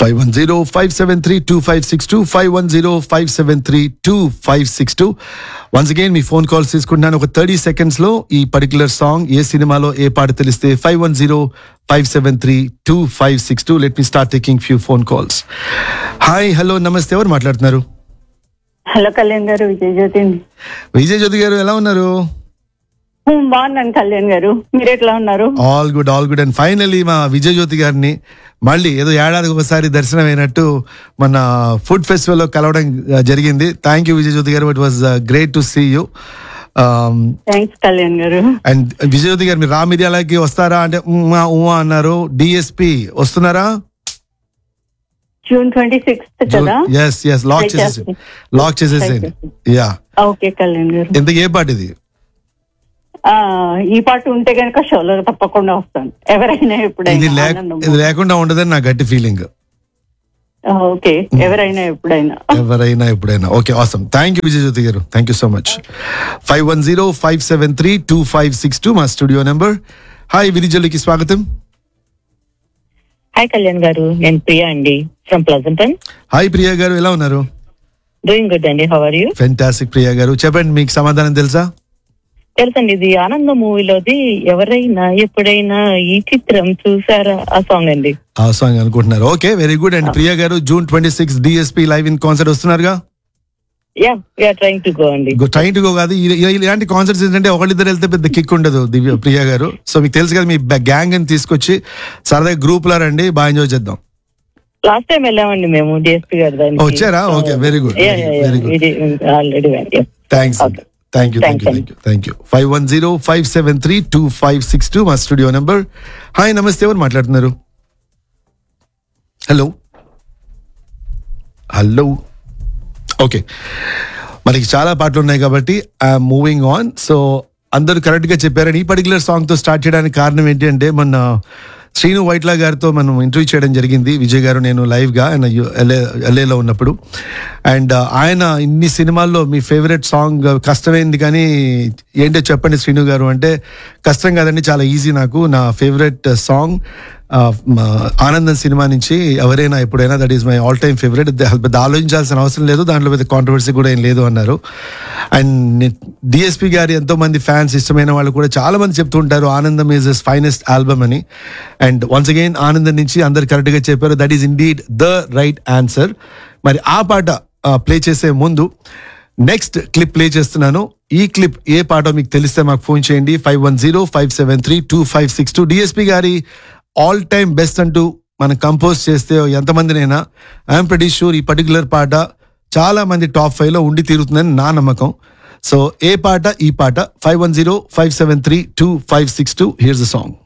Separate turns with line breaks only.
Five one zero five seven three two five six two five one zero five seven three two five six two once again మీ phone calls తీసుకుంటున్నాను ఒక thirty seconds లో ఈ particular song ఏ సినిమాలో ఏ పాట తెలిస్తే five one zero five seven three two five six two let me start taking few phone calls hi hello నమస్తే ఎవరు మాట్లాడుతున్నారు
హలో కళ్యాణ్ గారు విజయ్ జ్యోతి
విజయ్ జ్యోతి గారు ఎలా ఉన్నారు
ఉమ్, బాగున్నాను కళ్యాణ్ గారు మీరు ఎట్లా ఉన్నారు
all good all good and finally మా విజయ్ జ్యోతి గారిని మళ్ళీ ఏదో ఏడాదికి ఒకసారి దర్శనం అయినట్టు మన ఫుడ్ ఫెస్టివల్ లో కలవడం uh, జరిగింది thank you Vijay Jyothi garu it was great to see you
thanks Kalyan garu
and Vijay Jyothi గారు మీరు రా మిర్యాలకి వస్తారా అంటే ఉమ్మా ఉమ్మా అన్నారు డిఎస్పి వస్తున్నారా
జూన్ ట్వంటీ సిక్స్త్ కదా
ఎస్ ఎస్ లాక్ చేసేసి లాక్ చేసేసేయండి యా
ఓకే కళ్యాణ్ గారు
ఎంత ఏ పాట ఇది
ఆ, ఈ పాట ఉంటే గనక షోలో తప్పకుండా వస్తాను ఎవరైనా
ఇది
ఎప్పుడైనా
లేక
ఆనందం.
ఇది లేకుండా ఉండదని నా గట్టి ఫీలింగ్
ఆ, ఓకే ఎవరైనా ఎప్పుడైనా
ఎవరైనా ఎప్పుడైనా okay awesome thank you Vijay Jyothi garu thank you so much five one zero five seven three two five six two మా స్టూడియో నెంబర్ హాయ్ విరిజలికి స్వాగతం
హాయ్ కళ్యాణ్ గారు నేను ప్రియా అండి ఫ్రమ్ ప్లజంటన్
హాయ్ ప్రియా గారు ఎలా ఉన్నారు
డూయింగ్ గుడ్ అండి how are you
fantastic Priya garu చెప్పండి మీకు సమాధానం తెలుసా
తెలుసండి ఇది ఆనంద మూవీలోది ఎవరైనా ఎప్పుడైనా ఈ చిత్రం చూసారా ఆ సాంగ్ అండి
ఆ సాంగ్ అనుకుంటున్నారు okay very good and Priya garu June twenty six DSP live in concert వస్తున్నారుగా
yeah we're trying to go అండి
ట్రైన్ టు గో కాదు ఇ- ఇ- ఇలాంటి కాన్సర్ట్స్ ఏంటంటే ఒకళ్ళిద్దరు వెళ్తే పెద్ద కిక్ ఉండదు దివ్య ప్రియా గారు సో మీకు తెలుసు కదా మీ గ్యాంగ్ అని తీసుకొచ్చి సరదాగా గ్రూప్ లో రండి బాగా ఎంజాయ్ చేద్దాం
లాస్ట్ టైం వెళ్ళామండి మేము డిఎస్పీ గారి దానికి
వచ్చారా? Okay, very good, very good.
Already
thanks
Okay.
Thank you thank you
Thanks,
thank you thank you five one zero five seven three two five six two మా studio number hi నమస్తే ఎవరు మాట్లాడుతున్నారు hello hello okay మనకి చాలా పాటలు ఉన్నాయి కాబట్టి I'm moving on so అందరూ కరెక్ట్ గా చెప్పారని ఈ పర్టికులర్ సాంగ్ తో స్టార్ట్ చేయడానికి కారణం ఏంటి అంటే మన శ్రీను వైట్లా గారితో మనం ఇంటర్వ్యూ చేయడం జరిగింది విజయ్ గారు నేను లైవ్ గా ఆయన ఎల్ఏ ఎల్ఏలో ఉన్నప్పుడు అండ్ ఆయన ఇన్ని సినిమాల్లో మీ ఫేవరెట్ సాంగ్ కష్టమైంది కానీ ఏంటో చెప్పండి శ్రీను గారు అంటే కష్టం కాదండి చాలా ఈజీ నాకు నా ఫేవరెట్ సాంగ్ ఆనందం సినిమా నుంచి ఎవరైనా ఎప్పుడైనా that is my all time favourite పెద్ద ఆలోచించాల్సిన అవసరం లేదు దాంట్లో పెద్ద కాంట్రవర్సీ కూడా ఏం లేదు అన్నారు అండ్ డిఎస్పి గారి ఎంతో మంది ఫ్యాన్స్ ఇష్టమైన వాళ్ళు కూడా చాలా మంది చెప్తూ ఉంటారు Anandam is is finest album అని అండ్ వన్స్ అగైన్ ఆనందం నుంచి అందరు కరెక్ట్ గా చెప్పారు that is indeed the right answer మరి ఆ పాట ప్లే చేసే ముందు నెక్స్ట్ క్లిప్ ప్లే చేస్తున్నాను ఈ క్లిప్ ఏ పాటో మీకు తెలిస్తే మాకు ఫోన్ చేయండి five one zero five seven three two five six two DSP గారి ఆల్ టైమ్ బెస్ట్ అంటూ మనం కంపోజ్ చేస్తే ఎంతమందినైనా ఐఎమ్ ప్రతి షూర్ ఈ పర్టికులర్ పాట చాలా మంది టాప్ ఫైవ్ లో ఉండి తీరుతుందని నా నమ్మకం సో ఏ పాట ఈ పాట five one zero five seven three two five six two here's the song